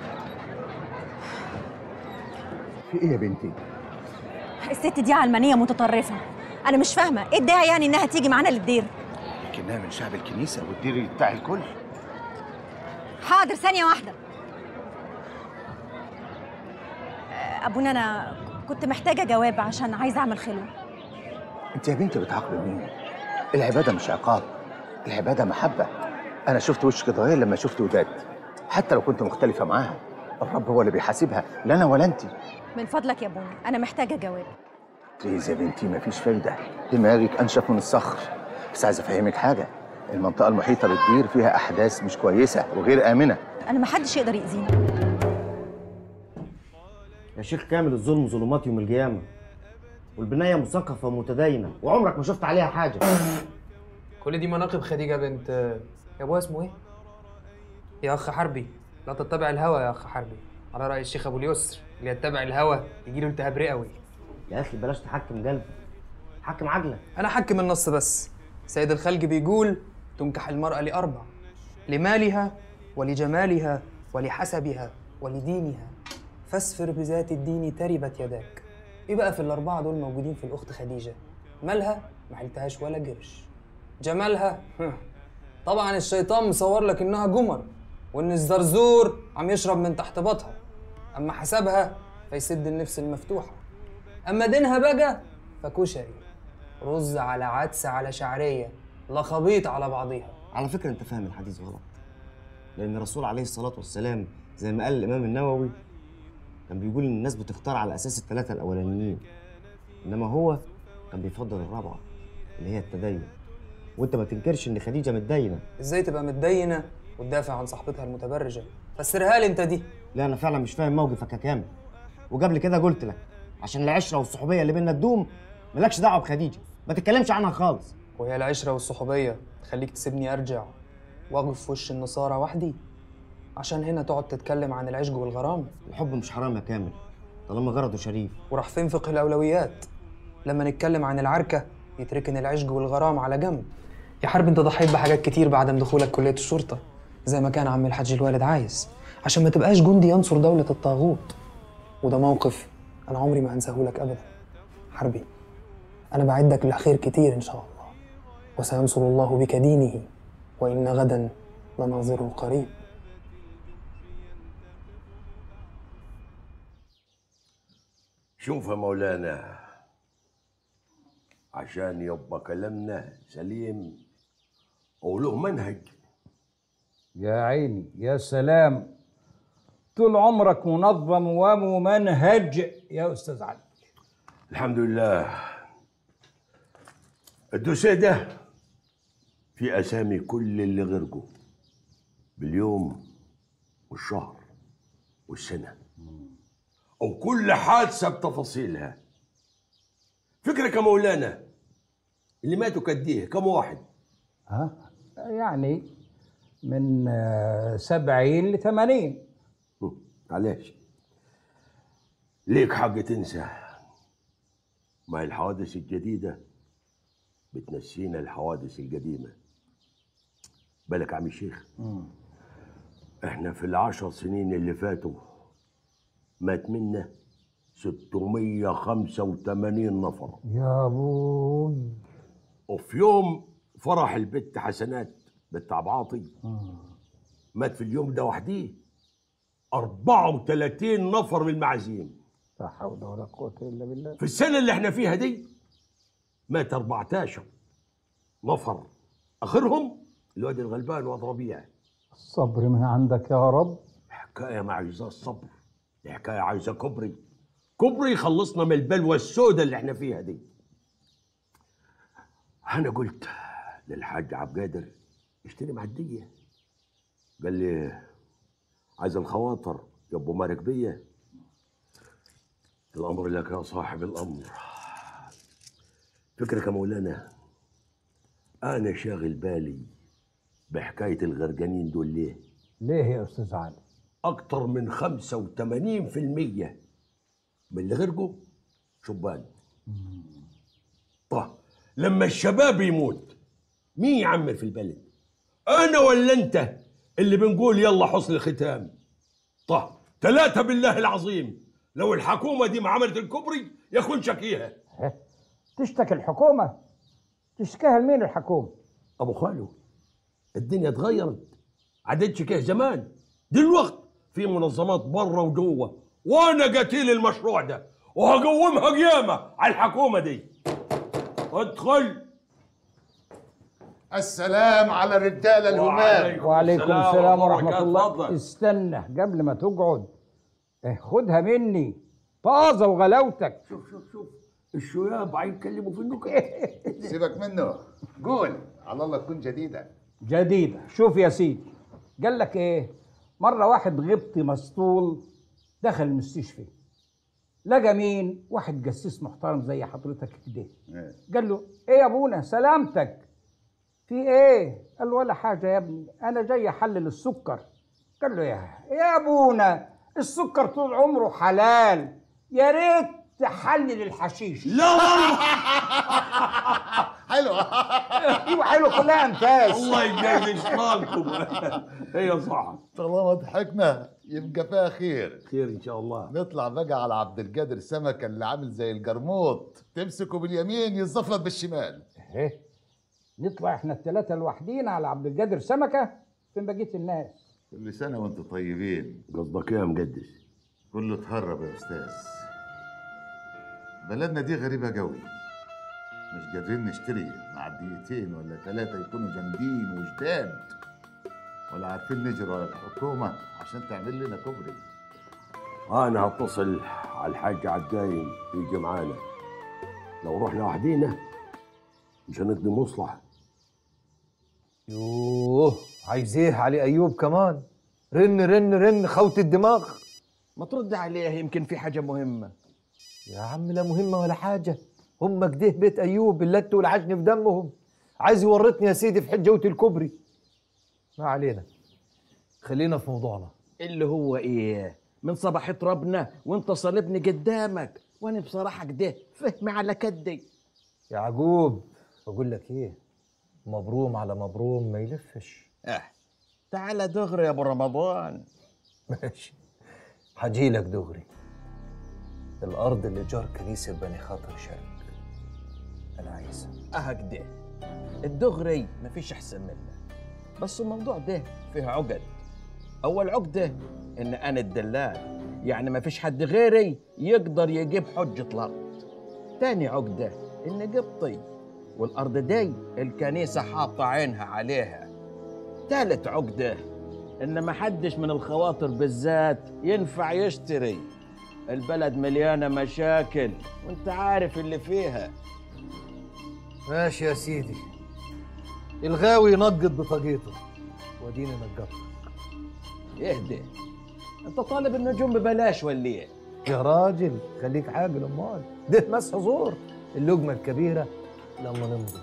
في ايه يا بنتي؟ الست دي علمانية متطرفة أنا مش فاهمة إيه الداعي يعني إنها تيجي معانا للدير؟ لكنها من شعب الكنيسة والدير بتاع الكل حاضر ثانية واحدة آه، أبونا أنا كنت محتاجة جواب عشان عايزة أعمل خلوة انت يا بنتي بتعاقبي مين؟ العبادة مش عقاب العبادة محبة أنا شفت وشك اتغير لما شفت وداد حتى لو كنت مختلفة معاها الرب هو اللي بيحاسبها لا أنا ولا أنت من فضلك يا أبونا أنا محتاجة جواب بليز يا بنتي مفيش فايدة دماغك أنشف من الصخر بس عايز أفهمك حاجة المنطقة المحيطة بالدير فيها أحداث مش كويسة وغير آمنة أنا محدش يقدر يأذيني يا شيخ كامل الظلم ظلمات يوم القيامة والبناية مثقفة ومتدينة وعمرك ما شفت عليها حاجة كل دي مناقب خديجة بنت يا أبوها اسمه إيه؟ يا أخ حربي لا تتبع الهوى يا أخ حربي على رأي الشيخ أبو اليسر اللي يتبع الهوى يجي له التهاب رئوي يا أخي بلاش تحكم قلبك حكم عقلك أنا حكم النص بس سيد الخلق بيقول تنكح المرأة لأربع لمالها ولجمالها ولحسبها ولدينها فاسفر بذات الدين تربت يداك ايه بقى في الاربعه دول موجودين في الاخت خديجه مالها ما حلتهاش ولا قرش جمالها هم. طبعا الشيطان مصور لك انها جمر وان الزرزور عم يشرب من تحت بطها اما حسبها فيسد النفس المفتوحه اما دينها بقى فكشري رز على عدس على شعريه لخبيط على بعضيها على فكرة أنت فاهم الحديث غلط لأن الرسول عليه الصلاة والسلام زي ما قال الإمام النووي كان بيقول إن الناس بتختار على أساس الثلاثة الأولانيين إنما هو كان بيفضل الرابعة اللي هي التدين وأنت ما تنكرش إن خديجة متدينة ازاي تبقى متدينه وتدافع عن صاحبتها المتبرجه فسرها لي انت دي لا أنا فعلا مش فاهم موقفك يا كامل وقبل كده قلت لك عشان العشرة والصحوبية اللي بينا تدوم مالكش دعوة بخديجة ما تتكلمش عنها خالص وهي العشره والصحوبيه تخليك تسيبني ارجع واقف في وش النصارى وحدي عشان هنا تقعد تتكلم عن العشق والغرام الحب مش حرام يا كامل طالما غرضه شريف وراح فين فقه الاولويات لما نتكلم عن العركه يتركن العشق والغرام على جنب يا حرب انت ضحيت بحاجات كتير بعدم دخولك كليه الشرطه زي ما كان عم الحاج الوالد عايز عشان ما تبقاش جندي ينصر دوله الطاغوت وده موقف انا عمري ما هنساه لك ابدا حربي انا بعدك لخير كتير ان شاء الله وسينصر الله بك دينه وان غدا لناظره قريب شوف يا مولانا عشان يبقى كلامنا سليم وله منهج يا عيني يا سلام طول عمرك منظم وممنهج يا استاذ علي الحمد لله الدوسيه ده في اسامي كل اللي غرقوا باليوم والشهر والسنه وكل حادثه بتفاصيلها فكرك يا مولانا اللي ماتوا كديه كم واحد ها يعني من آه، سبعين لثمانين معلش ليك حق تنسى ما هي الحوادث الجديدة بتنسينا الحوادث القديمة بالك يا عم الشيخ احنا في العشر سنين اللي فاتوا مات منا 685 نفر يا ابوي وفي يوم فرح البت حسنات بنت عبعاطي مات في اليوم ده وحديه 34 نفر من المعازيم لا حول ولا قوة إلا بالله في السنة اللي احنا فيها دي مات 14 نفر آخرهم الواد الغلبان واد ربيع الصبر من عندك يا رب حكاية ما عايزة الصبر دي حكاية عايزة كبري كبري يخلصنا من البلوى السوداء اللي احنا فيها دي أنا قلت للحاج عبد القادر اشتري معدية قال لي عايز الخواطر يا ابو مالك بيه الامر لك يا صاحب الامر فكرك يا مولانا انا شاغل بالي بحكايه الغرقانين دول ليه ليه يا أستاذ علي اكتر من 85% من اللي غرقوا شبان طه لما الشباب يموت مين يعمر في البلد انا ولا انت اللي بنقول يلا حسن الختام طه ثلاثة بالله العظيم لو الحكومة دي ما عملت الكبري يكون شكيها تشتكي الحكومة تشتكيها لمين الحكومة أبو خالو الدنيا اتغيرت عدتش كده زمان دلوقت في منظمات بره وجوه وانا قتيل المشروع ده وهقومها قيامة على الحكومة دي ادخل السلام على الرجاله الهمام وعليكم السلام ورحمة الله استنى قبل ما تقعد اه، خدها مني طازة وغلاوتك شوف شوف شوف الشياب هيتكلموا في النكت سيبك منه قول على الله تكون جديده جديدة شوف يا سيدي قال لك ايه مرة واحد غبطي مسطول دخل المستشفى لقى مين واحد جسيس محترم زي حضرتك كده قال له ايه يا ابونا سلامتك في ايه قال له ولا حاجة يا ابني انا جاي احلل السكر قال له يا يا ابونا السكر طول عمره حلال يا ريت تحلل الحشيش لا والله حلوه ايوه حلوه كلها انفاس الله يجازي شطانكم هي صح طالما ضحكنا يبقى فيها خير خير ان شاء الله نطلع بقى على عبد القادر سمكه اللي عامل زي الجرموط تمسكه باليمين يزفلط بالشمال ايه نطلع احنا الثلاثة لوحدين على عبد القادر سمكة فين بقية الناس كل سنه وانتم طيبين قصدك ايه يا مقدس كله اتهرب يا استاذ بلدنا دي غريبه قوي مش قادرين نشتري معديتين ولا ثلاثه يكونوا جامدين وجداد ولا عارفين نجري ورا الحكومه عشان تعمل لنا كوبري انا هتصل على الحاج عدايم يجي معانا لو رحنا وحدينا مش هنقضي مصلحه يوه عايز ايه علي ايوب كمان رن رن رن خوت الدماغ ما ترد عليه يمكن في حاجة مهمة يا عم لا مهمه ولا حاجه هم كده بيت ايوب اللت والعجن في دمهم عايز يورطني يا سيدي في حجه الكبري ما علينا خلينا في موضوعنا اللي هو ايه من صباحة ربنا وانت صلبني قدامك وانا بصراحة كده فهمي على كدي يعقوب بقول لك ايه مبروم على مبروم ما يلفش اه تعال دغري يا ابو رمضان ماشي هجيلك دغري الارض اللي جار كنيسه بني خاطر شرق انا عايزها اه كده الدغري مفيش احسن منه بس الموضوع ده فيه عقد اول عقده ان انا الدلال يعني مفيش حد غيري يقدر يجيب حجة الارض تاني عقده ان قبطي والارض دي الكنيسة حاطة عينها عليها تالت عقده ان محدش من الخواطر بالذات ينفع يشتري البلد مليانة مشاكل وانت عارف اللي فيها ماشي يا سيدي الغاوي ينقط بطاقيته وديني نقطت اهدى انت طالب النجوم ببلاش ولا ايه؟ يا راجل خليك عاقل امال ده مسح زور اللقمه الكبيره لما نمضي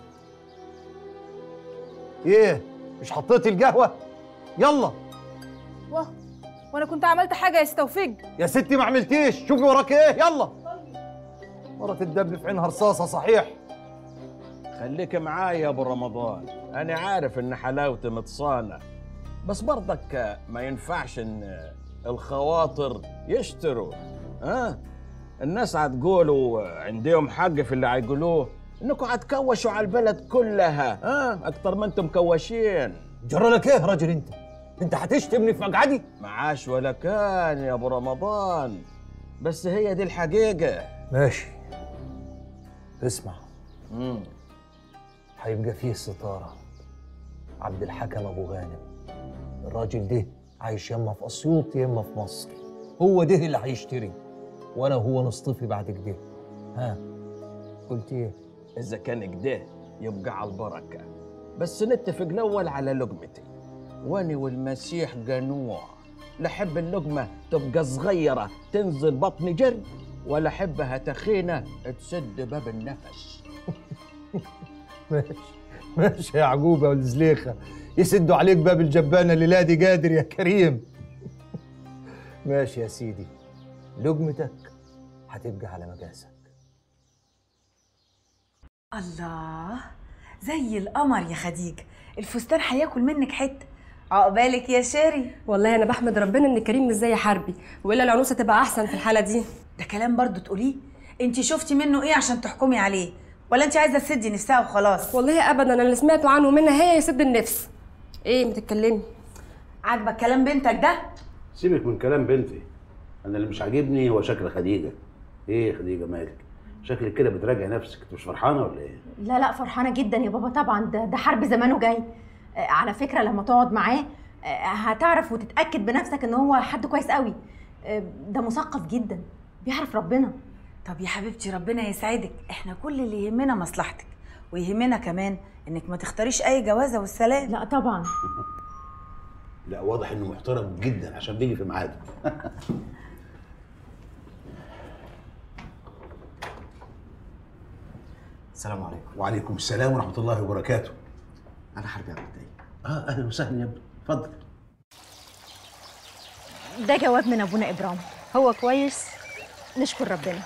ايه مش حطيت القهوه يلا واه وانا كنت عملت حاجه يا استوفيق يا ستي ما عملتيش شوفي وراك ايه يلا مرة تدب في عينها رصاصه صحيح خليك معايا يا ابو رمضان انا عارف ان حلاوتي متصانه بس برضك ما ينفعش ان الخواطر يشتروا ها الناس هتقولوا عندهم حق في اللي هيقولوه انكم هتكوشوا على البلد كلها ها اكتر ما انتم مكوشين جرى لك ايه يا راجل انت انت هتشتمني في مقعدي معاش ولا كان يا ابو رمضان بس هي دي الحقيقه ماشي اسمع مم. هيبقى فيه ستارة عبد الحكم أبو غانم الراجل ده عايش يما في أسيوط يما في مصر هو ده اللي هيشتري وأنا هو نصطفي بعد كده ها قلت إيه؟ اذا كان كده يبقى على البركه بس نتفق الاول على لقمتي واني والمسيح قنوع لا احب اللقمه تبقى صغيره تنزل بطني جري ولا احبها تخينه تسد باب النفس ماشي ماشي يا عقوبة والزليخة يسدوا عليك باب الجبانة الليلة دي قادر يا كريم ماشي يا سيدي لقمتك هتبقى على مقاسك الله زي القمر يا خديجة الفستان هياكل منك حتة عقبالك يا شيري والله انا بحمد ربنا ان كريم مش زي حربي والا العنوسه تبقى احسن في الحاله دي ده كلام برضو تقوليه انت شفتي منه ايه عشان تحكمي عليه ولا انت عايزه تسدي نفسها وخلاص والله ابدا انا اللي سمعته عنه منها هي يسد النفس ايه ما تتكلمي عاجبك كلام بنتك ده سيبك من كلام بنتي انا اللي مش عاجبني هو شكل خديجه ايه يا خديجه مالك شكلك كده بتراجع نفسك انت مش فرحانه ولا ايه لا لا فرحانه جدا يا بابا طبعا ده ده حرب زمانه جاي آه، على فكره لما تقعد معاه آه، هتعرف وتتاكد بنفسك ان هو حد كويس قوي آه، ده مثقف جدا بيعرف ربنا طب يا حبيبتي ربنا يسعدك احنا كل اللي يهمنا مصلحتك ويهمنا كمان انك ما تختاريش اي جوازه والسلام لا طبعا لا واضح انه محترم جدا عشان بيجي في ميعاده السلام عليكم وعليكم السلام ورحمه الله وبركاته انا حربي عبد الدايم اه اهلا وسهلا يا ابني اتفضل ده جواب من ابونا ابراهيم هو كويس نشكر ربنا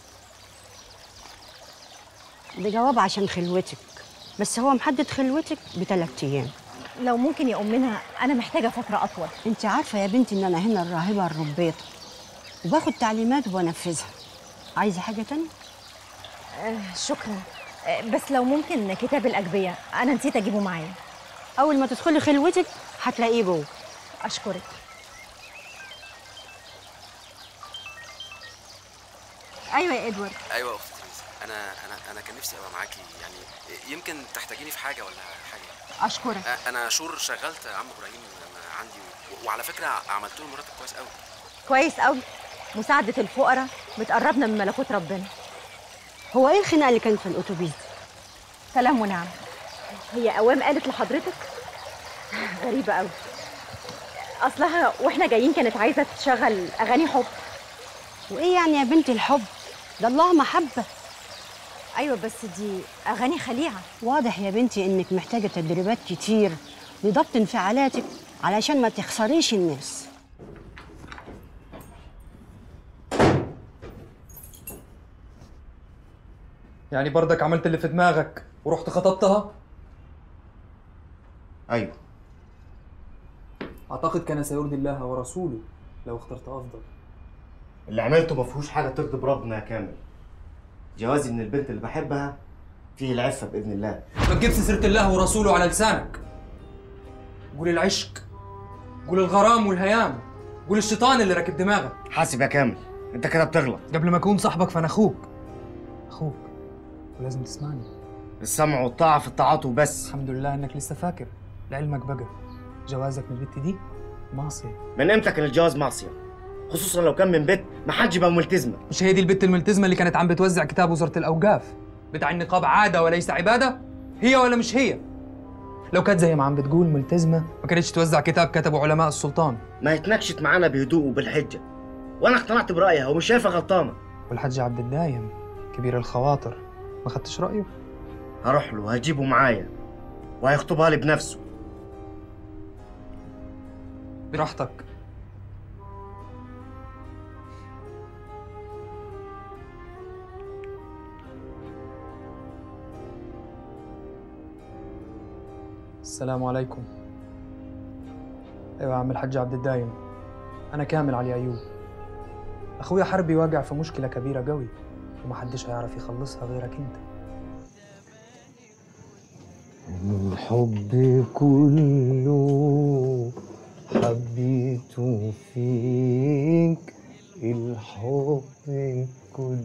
ده جواب عشان خلوتك بس هو محدد خلوتك بثلاث ايام لو ممكن يا امنا انا محتاجه فتره اطول انت عارفه يا بنتي ان انا هنا الراهبه الربيطه وباخد تعليمات وبنفذها عايزه حاجه تانية آه شكرا آه بس لو ممكن كتاب الاجبيه انا نسيت اجيبه معايا اول ما تدخلي خلوتك هتلاقيه جوه اشكرك ايوه يا ادوارد ايوه يا اخت تريزا انا انا انا كان نفسي ابقى معاكي يعني يمكن تحتاجيني في حاجه ولا حاجه اشكرك أ- انا شور شغلت عم ابراهيم أنا عندي و- وعلى فكره عملت له مرتب كويس قوي كويس قوي مساعده الفقراء بتقربنا من ملكوت ربنا هو ايه الخناقه اللي كانت في الاتوبيس سلام ونعم هي اوام قالت لحضرتك غريبه قوي اصلها واحنا جايين كانت عايزه تشغل اغاني حب وايه يعني يا بنتي الحب ده الله محبه ايوه بس دي اغاني خليعه واضح يا بنتي انك محتاجه تدريبات كتير لضبط انفعالاتك علشان ما تخسريش الناس يعني برضك عملت اللي في دماغك ورحت خطبتها ايوه اعتقد كان سيرضي الله ورسوله لو اخترت افضل اللي عملته ما فيهوش حاجه ترضي بربنا يا كامل جوازي من البنت اللي بحبها فيه العفه باذن الله ما تجيبش سيره الله ورسوله على لسانك قول العشق قول الغرام والهيام قول الشيطان اللي راكب دماغك حاسب يا كامل انت كده بتغلط قبل ما اكون صاحبك فانا اخوك اخوك ولازم تسمعني السمع والطاعه في الطاعات وبس الحمد لله انك لسه فاكر لعلمك بقى جوازك من البت دي معصيه من امتى كان الجواز معصيه خصوصا لو كان من بيت ما حدش يبقى ملتزمه مش هي دي البت الملتزمه اللي كانت عم بتوزع كتاب وزاره الاوقاف بتاع النقاب عاده وليس عباده هي ولا مش هي لو كانت زي ما عم بتقول ملتزمه ما كانتش توزع كتاب كتبه علماء السلطان ما اتناقشت معانا بهدوء وبالحجه وانا اقتنعت برايها ومش شايفها غلطانه والحاج عبد الدايم كبير الخواطر ما خدتش رايه هروح له هجيبه معايا وهيخطبها لي بنفسه براحتك السلام عليكم ايوه يا عم الحاج عبد الدايم انا كامل علي ايوب اخويا حربي واقع في مشكله كبيره قوي ومحدش هيعرف يخلصها غيرك انت الحب كله حبيته فيك الحب كله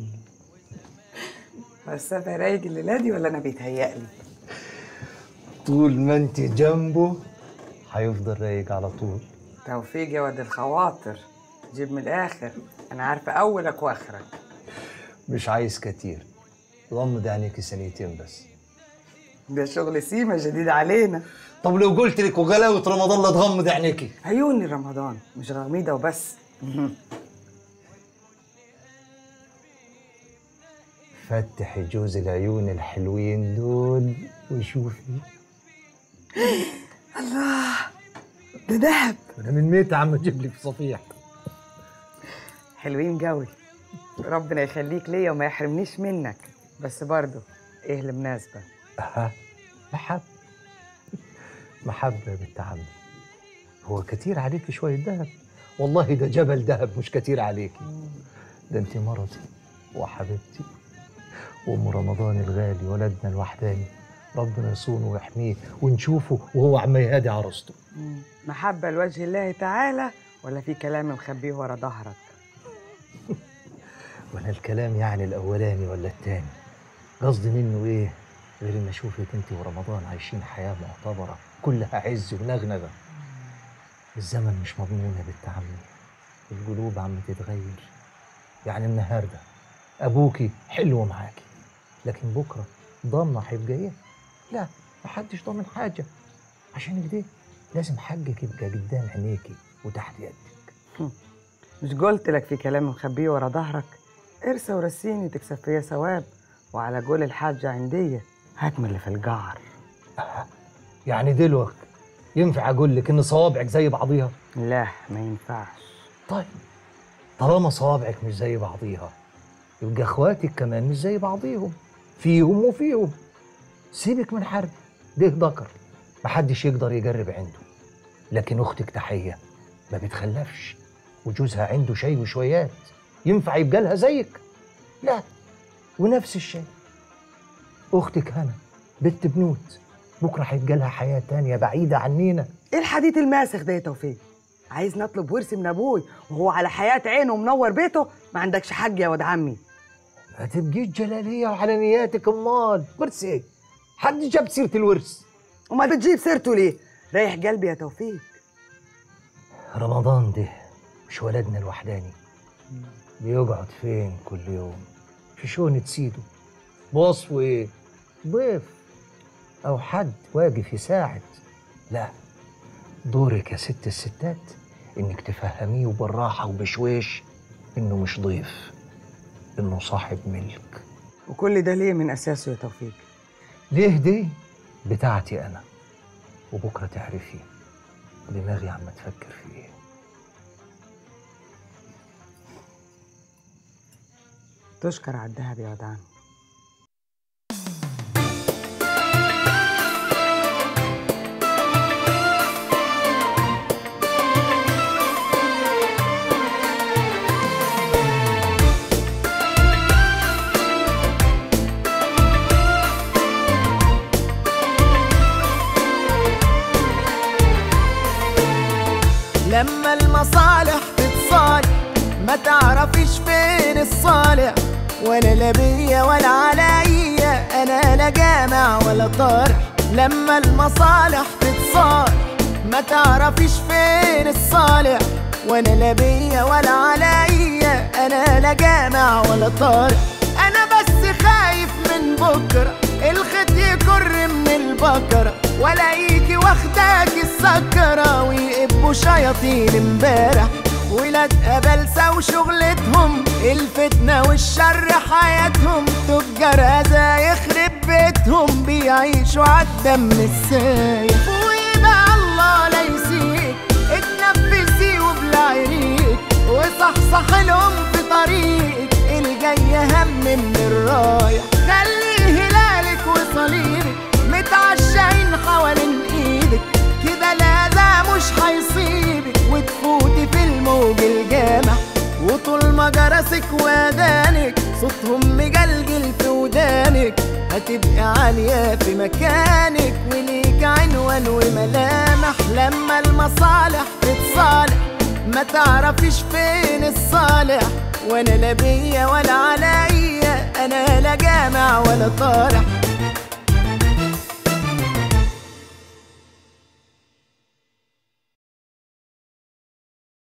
بس انا رايق الليله دي ولا انا بيتهيألي طول ما انت جنبه هيفضل رايق على طول توفيق يا واد الخواطر جيب من الاخر انا عارفه اولك واخرك مش عايز كتير غمض عينيك ثانيتين بس ده شغل سيما جديد علينا طب لو قلت لك وغلاوة رمضان لا تغمض عينيكي عيوني رمضان مش غميضه وبس فتحي جوز العيون الحلوين دول وشوفي الله ده دهب انا من ميت عم اجيب لك صفيح حلوين قوي ربنا يخليك ليا وما يحرمنيش منك بس برضه ايه المناسبه أها محب محبة يا بنت عمي هو كتير عليكي شوية دهب والله ده جبل دهب مش كتير عليكي ده انت مرضي وحبيبتي وام رمضان الغالي ولدنا الوحداني ربنا يصونه ويحميه ونشوفه وهو عم يهادي عروسته مم. محبه لوجه الله تعالى ولا في كلام مخبيه ورا ظهرك ولا الكلام يعني الاولاني ولا التاني قصدي منه ايه غير ان اشوفك انت ورمضان عايشين حياه معتبره كلها عز ونغنغه الزمن مش مضمون يا بنت عمي القلوب عم تتغير يعني النهارده ابوكي حلو معاكي لكن بكره ضامنه هيبقى ايه لا محدش ضامن حاجه عشان كده لازم حقك يبقى قدام عينيكي وتحت يدك مش قلت لك في كلام مخبيه ورا ظهرك ارسى ورسيني تكسب فيا ثواب وعلى قول الحاجة عندية هات من اللي في الجعر يعني دلوقتي ينفع اقول لك ان صوابعك زي بعضيها لا ما ينفعش طيب طالما صوابعك مش زي بعضيها يبقى اخواتك كمان مش زي بعضيهم فيهم وفيهم سيبك من حرب ده ذكر محدش يقدر يجرب عنده لكن اختك تحيه ما بتخلفش وجوزها عنده شاي وشويات ينفع يبقى لها زيك لا ونفس الشيء اختك هنا بنت بنوت بكره هيبقى لها حياه تانية بعيده عنينا ايه الحديث الماسخ ده يا توفيق عايز نطلب ورث من ابوي وهو على حياة عينه ومنور بيته ما عندكش حاج يا واد عمي ما تبقيش جلاليه وعلى نياتك امال ورث ايه حد جاب سيره الورث وما بتجيب سيرته ليه رايح قلبي يا توفيق رمضان ده مش ولدنا الوحداني بيقعد فين كل يوم في شؤون سيده بوصفه ايه ضيف او حد واقف يساعد لا دورك يا ست الستات انك تفهميه بالراحه وبشويش انه مش ضيف انه صاحب ملك وكل ده ليه من اساسه يا توفيق ليه دي بتاعتي انا وبكره تعرفي دماغي عم تفكر في ايه تشكر على الدهب يا واد عمي لما المصالح تتصالح ما تعرفيش فين الصالح ولا لا بيا ولا عليا انا لا جامع ولا طارح لما المصالح تتصالح ما تعرفيش فين الصالح وانا لا بيا ولا عليا انا لا جامع ولا طارح انا بس خايف من بكرة الخيط يكر من البكرة ولاقيكي واخداك السكرة ويقبوا شياطين امبارح ولاد قبلسة وشغلتهم الفتنة والشر حياتهم تجار أذى يخرب بيتهم بيعيشوا عالدم السايح ويبقى الله لا يسيك اتنفسي وبلعينيك وصحصح لهم في طريقك الجاي أهم من الرايح خلي هلالك وصليبك متعشعين حوالين ايدك كده لا ده مش هيصيبك وتفوتي في الموج الجامع وطول ما جرسك ودانك صوتهم مجلجل في ودانك هتبقي عالية في مكانك وليك عنوان وملامح لما المصالح تتصالح ما تعرفيش فين الصالح وانا لا بيا ولا عليا انا لا جامع ولا طالع